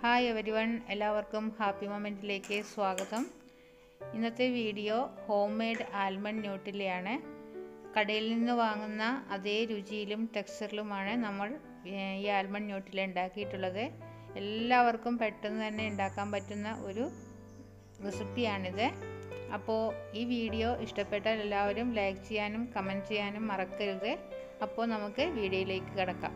hi everyone എല്ലാവർക്കും happy മൊമെൻറ്റിലേക്ക് സ്വാഗതം ഇന്നത്തെ വീഡിയോ ഹോം മെയ്ഡ് ആൽമണ്ട് ന്യൂട്ടിലെയാണ് കടയിൽ നിന്ന് വാങ്ങുന്ന അതേ രുചിയിലും ടെക്സ്ചറിലുമാണ് നമ്മൾ ഏഹ്, ഈ ആൽമണ്ട് ന്യൂട്ടിൽ ഉണ്ടാക്കിയിട്ടുള്ളത് എല്ലാവർക്കും പെട്ടെന്ന് തന്നെ ഉണ്ടാക്കാൻ പറ്റുന്ന ഒരു റെസിപ്പിയാണിത് അപ്പോൾ ഈ വീഡിയോ ഇഷ്ടപ്പെട്ടാൽ എല്ലാവരും ലൈക്ക് ചെയ്യാനും കമൻറ്റ് ചെയ്യാനും മറക്കരുത് അപ്പോൾ നമുക്ക് വീഡിയോയിലേക്ക് കിടക്കാം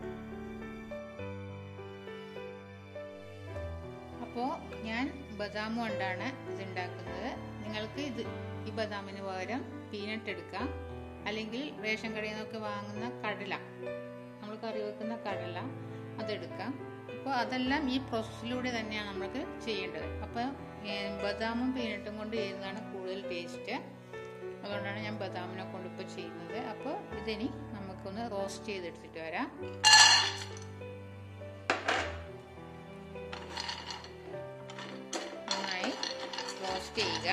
അപ്പോൾ ഞാൻ ബദാം കൊണ്ടാണ് ഇത് ഉണ്ടാക്കുന്നത് നിങ്ങൾക്ക് ഇത് ഈ ബദാമിന് പകരം പീനട്ട് എടുക്കാം അല്ലെങ്കിൽ റേഷൻ കടയിൽ നിന്നൊക്കെ വാങ്ങുന്ന കടല നമ്മൾ കറി വെക്കുന്ന കടല അതെടുക്കാം അപ്പോൾ അതെല്ലാം ഈ പ്രോസസ്സിലൂടെ തന്നെയാണ് നമ്മൾക്ക് ചെയ്യേണ്ടത് അപ്പോൾ ബദാമും പീനട്ടും കൊണ്ട് ചെയ്യുന്നതാണ് കൂടുതൽ ടേസ്റ്റ് അതുകൊണ്ടാണ് ഞാൻ ബദാമിനെ കൊണ്ട് ഇപ്പോൾ ചെയ്യുന്നത് അപ്പോൾ ഇതിനി നമുക്കൊന്ന് റോസ്റ്റ് ചെയ്തെടുത്തിട്ട് വരാം നന്നായി റോസ്റ്റ് ചെയ്യുക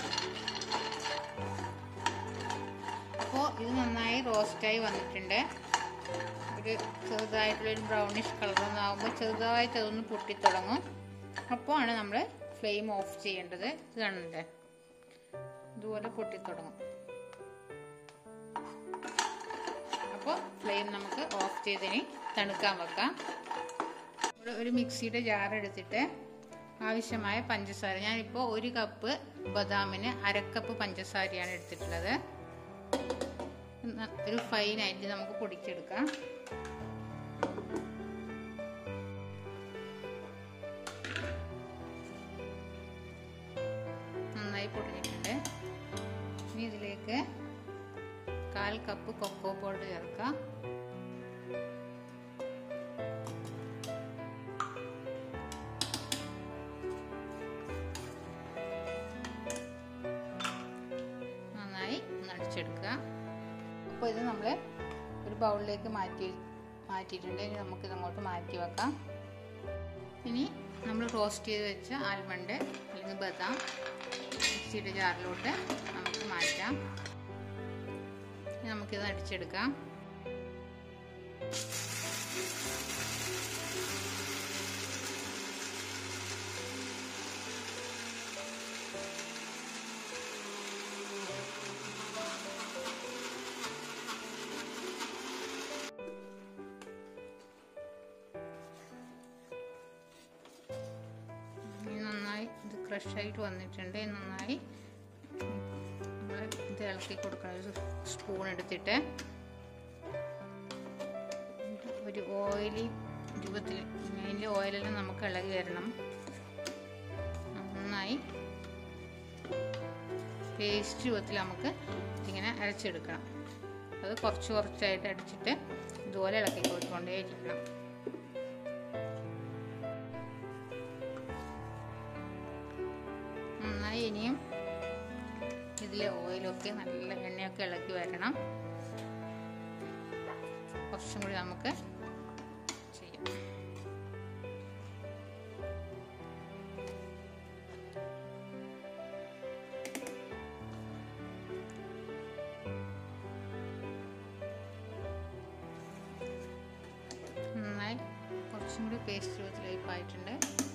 അപ്പോൾ ഇത് നന്നായി റോസ്റ്റായി വന്നിട്ടുണ്ട് ഒരു ചെറുതായിട്ടുള്ളൊരു ബ്രൗണിഷ് കളറൊന്നും ആകുമ്പോൾ ചെറുതായിട്ട് അതൊന്ന് പൊട്ടിത്തുടങ്ങും അപ്പോൾ ആണ് നമ്മൾ ഫ്ലെയിം ഓഫ് ചെയ്യേണ്ടത് ഇത് കാണണ്ടേ ഇതുപോലെ പൊട്ടിത്തുടങ്ങും അപ്പോൾ ഫ്ലെയിം നമുക്ക് ഓഫ് ചെയ്തിന് തണുക്കാൻ വെക്കാം ഇവിടെ ഒരു മിക്സിയുടെ ജാർ എടുത്തിട്ട് ആവശ്യമായ പഞ്ചസാര ഞാനിപ്പോൾ ഒരു കപ്പ് ബദാമിന് അരക്കപ്പ് പഞ്ചസാരയാണ് എടുത്തിട്ടുള്ളത് ഒരു ഫൈനായിട്ട് നമുക്ക് പൊടിച്ചെടുക്കാം നന്നായി പൊടിഞ്ഞിട്ടുണ്ട് ഇനി ഇതിലേക്ക് കാൽ കപ്പ് കൊക്കോ പൗഡർ ചേർക്കാം നന്നായി നടിച്ചെടുക്കുക അപ്പോൾ ഇത് നമ്മൾ ഒരു ബൗളിലേക്ക് മാറ്റി മാറ്റിയിട്ടുണ്ട് ഇനി നമുക്കിത് അങ്ങോട്ട് മാറ്റി വെക്കാം ഇനി നമ്മൾ റോസ്റ്റ് ചെയ്ത് വെച്ച ആൽമണ്ട് അല്ലെങ്കിൽ ബദാം മിക്സിയുടെ ജാറിലോട്ട് നമുക്ക് മാറ്റാം ഇനി നമുക്കിത് അടിച്ചെടുക്കാം നന്നായി ഇത് ക്രഷായിട്ട് വന്നിട്ടുണ്ട് നന്നായി നമ്മൾ ഇത് ഇളക്കി കൊടുക്കണം ഒരു സ്പൂൺ എടുത്തിട്ട് ഒരു ഓയിലി രൂപത്തിൽ അതിൻ്റെ ഓയിലെല്ലാം നമുക്ക് ഇളകി വരണം നന്നായി പേസ്റ്റ് രൂപത്തിൽ നമുക്ക് ഇങ്ങനെ അരച്ചെടുക്കണം അത് കുറച്ച് കുറച്ചായിട്ട് അടിച്ചിട്ട് ഇതുപോലെ ഇളക്കി കൊടുക്കൊണ്ടേയിരിക്കണം നന്നായി ഇനിയും ഇതിലെ ഓയിലൊക്കെ നല്ല എണ്ണയൊക്കെ ഇളക്കി വരണം കുറച്ചും കൂടി നമുക്ക് ചെയ്യാം നന്നായി കുറച്ചും കൂടി പേസ്റ്റ് രൂപത്തിലേക്ക് ആയിട്ടുണ്ട്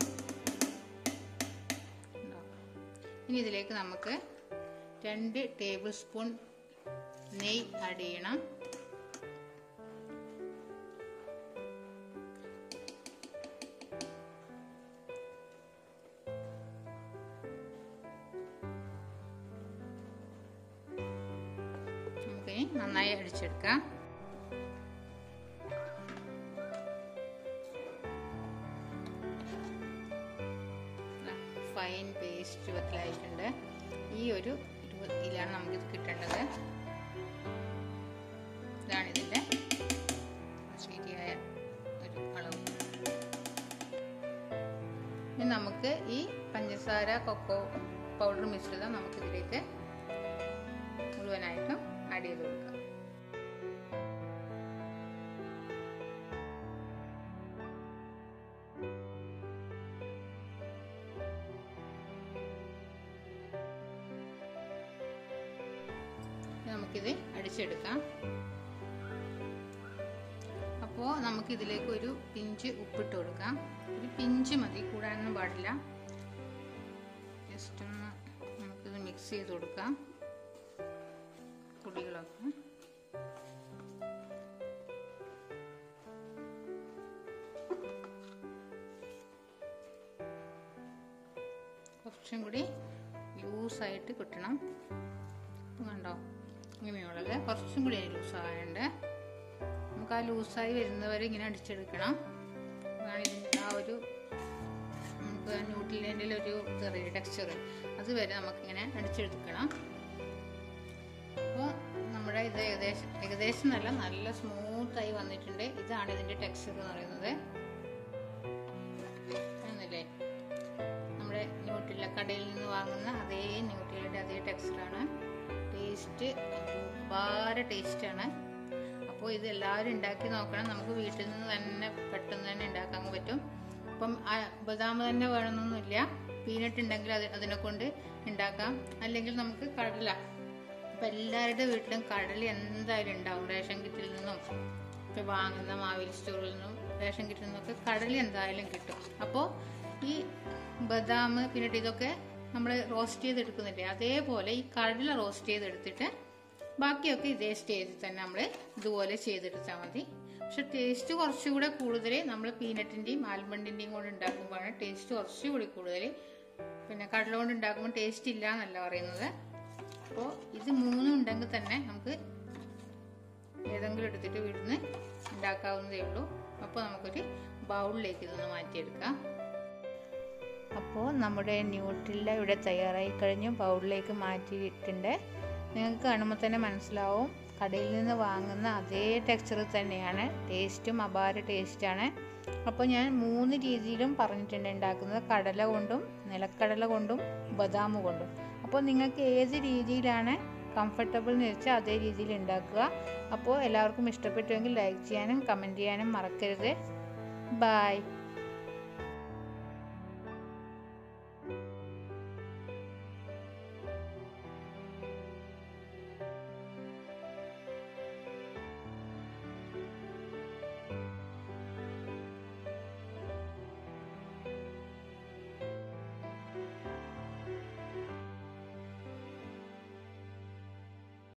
ഇനി ഇതിലേക്ക് നമുക്ക് രണ്ട് ടേബിൾ സ്പൂൺ നെയ്യ് ആഡ് ചെയ്യണം നമുക്കിനി നന്നായി അടിച്ചെടുക്കാം ഫൈൻ പേസ്റ്റ് രൂപത്തിലായിട്ടുണ്ട് ഈ ഒരു രൂപത്തിലാണ് നമുക്കിത് കിട്ടേണ്ടത് ഇതാണ് ഇതിൻ്റെ ശരിയായ ഒരു അളവ് ഇനി നമുക്ക് ഈ പഞ്ചസാര കൊക്കോ പൗഡർ മിശ്രിതം നമുക്കിതിലേക്ക് മുഴുവനായിട്ടും ആഡ് ചെയ്ത് കൊടുക്കാം നമുക്കിത് അടിച്ചെടുക്കാം അപ്പോൾ നമുക്കിതിലേക്ക് ഒരു പിഞ്ച് ഉപ്പിട്ട് കൊടുക്കാം ഒരു പിഞ്ച് മതി കൂടാനൊന്നും പാടില്ല ജസ്റ്റ് ഒന്ന് നമുക്കിത് മിക്സ് ചെയ്ത് കൊടുക്കാം പൊടികളൊക്കെ കുറച്ചും കൂടി ലൂസായിട്ട് കിട്ടണം കണ്ടോ ഇങ്ങനെയുള്ളത് കുറച്ചും കൂടി ലൂസായുണ്ട് നമുക്ക് ആ ലൂസായി വരുന്നവരെ ഇങ്ങനെ അടിച്ചെടുക്കണം അതാണ് ഇതിൻ്റെ ആ ഒരു നമുക്ക് ന്യൂട്രിലിൻ്റെ ഒരു ചെറിയ ടെക്സ്ചർ അത് വരെ നമുക്കിങ്ങനെ അടിച്ചെടുക്കണം അപ്പോൾ നമ്മുടെ ഇത് ഏകദേശം ഏകദേശം നല്ല നല്ല സ്മൂത്തായി വന്നിട്ടുണ്ട് ഇതാണ് ഇതിൻ്റെ ടെക്സ്ചർ എന്ന് പറയുന്നത് ആണല്ലേ നമ്മുടെ ന്യൂട്രില കടയിൽ നിന്ന് വാങ്ങുന്ന അതേ ന്യൂട്രിലിൻ്റെ അതേ ടെക്സ്ചറാണ് ടേസ്റ്റ് അപാര ടേസ്റ്റാണ് അപ്പോൾ ഇത് എല്ലാവരും ഉണ്ടാക്കി നോക്കണം നമുക്ക് വീട്ടിൽ നിന്ന് തന്നെ പെട്ടെന്ന് തന്നെ ഉണ്ടാക്കാൻ പറ്റും അപ്പം ബദാം തന്നെ വേണമെന്നൊന്നുമില്ല പീനട്ട് ഉണ്ടെങ്കിൽ അത് അതിനെ കൊണ്ട് ഉണ്ടാക്കാം അല്ലെങ്കിൽ നമുക്ക് കടല ഇപ്പം എല്ലാവരുടെ വീട്ടിലും കടല എന്തായാലും ഉണ്ടാവും റേഷൻ കിറ്റിൽ നിന്നും ഇപ്പം വാങ്ങുന്ന മാവേലി സ്റ്റോറിൽ നിന്നും റേഷൻ കിറ്റിൽ നിന്നൊക്കെ കടല എന്തായാലും കിട്ടും അപ്പോൾ ഈ ബദാം പീനട്ട് ഇതൊക്കെ നമ്മൾ റോസ്റ്റ് ചെയ്തെടുക്കുന്നില്ലേ അതേപോലെ ഈ കടല റോസ്റ്റ് ചെയ്തെടുത്തിട്ട് ബാക്കിയൊക്കെ ഇതേ സ്റ്റേജിൽ തന്നെ നമ്മൾ ഇതുപോലെ ചെയ്തെടുത്താൽ മതി പക്ഷെ ടേസ്റ്റ് കുറച്ചുകൂടെ കൂടുതൽ നമ്മൾ പീനട്ടിൻ്റെയും ആൽമണ്ടിൻ്റെയും കൊണ്ട് ഉണ്ടാക്കുമ്പോഴാണ് ടേസ്റ്റ് കുറച്ചുകൂടി കൂടുതൽ പിന്നെ കടല കൊണ്ട് ഉണ്ടാക്കുമ്പോൾ ടേസ്റ്റ് ഇല്ല എന്നല്ല പറയുന്നത് അപ്പോൾ ഇത് മൂന്നും ഉണ്ടെങ്കിൽ തന്നെ നമുക്ക് ഏതെങ്കിലും എടുത്തിട്ട് വീട്ടിൽ ഉണ്ടാക്കാവുന്നതേ ഉള്ളൂ അപ്പോൾ നമുക്കൊരു ബൗളിലേക്ക് ഇതൊന്ന് മാറ്റിയെടുക്കാം അപ്പോൾ നമ്മുടെ ന്യൂട്രില്ല ഇവിടെ തയ്യാറായി കഴിഞ്ഞു ബൗളിലേക്ക് മാറ്റിയിട്ടുണ്ട് നിങ്ങൾക്ക് കാണുമ്പോൾ തന്നെ മനസ്സിലാവും കടയിൽ നിന്ന് വാങ്ങുന്ന അതേ ടെക്സ്ചർ തന്നെയാണ് ടേസ്റ്റും അപാര ടേസ്റ്റാണ് അപ്പോൾ ഞാൻ മൂന്ന് രീതിയിലും പറഞ്ഞിട്ടുണ്ട് ഉണ്ടാക്കുന്നത് കടല കൊണ്ടും നിലക്കടല കൊണ്ടും ബദാം കൊണ്ടും അപ്പോൾ നിങ്ങൾക്ക് ഏത് രീതിയിലാണ് കംഫർട്ടബിൾ എന്ന് വെച്ചാൽ അതേ രീതിയിൽ ഉണ്ടാക്കുക അപ്പോൾ എല്ലാവർക്കും ഇഷ്ടപ്പെട്ടുവെങ്കിൽ ലൈക്ക് ചെയ്യാനും കമൻറ്റ് ചെയ്യാനും മറക്കരുത് ബായ്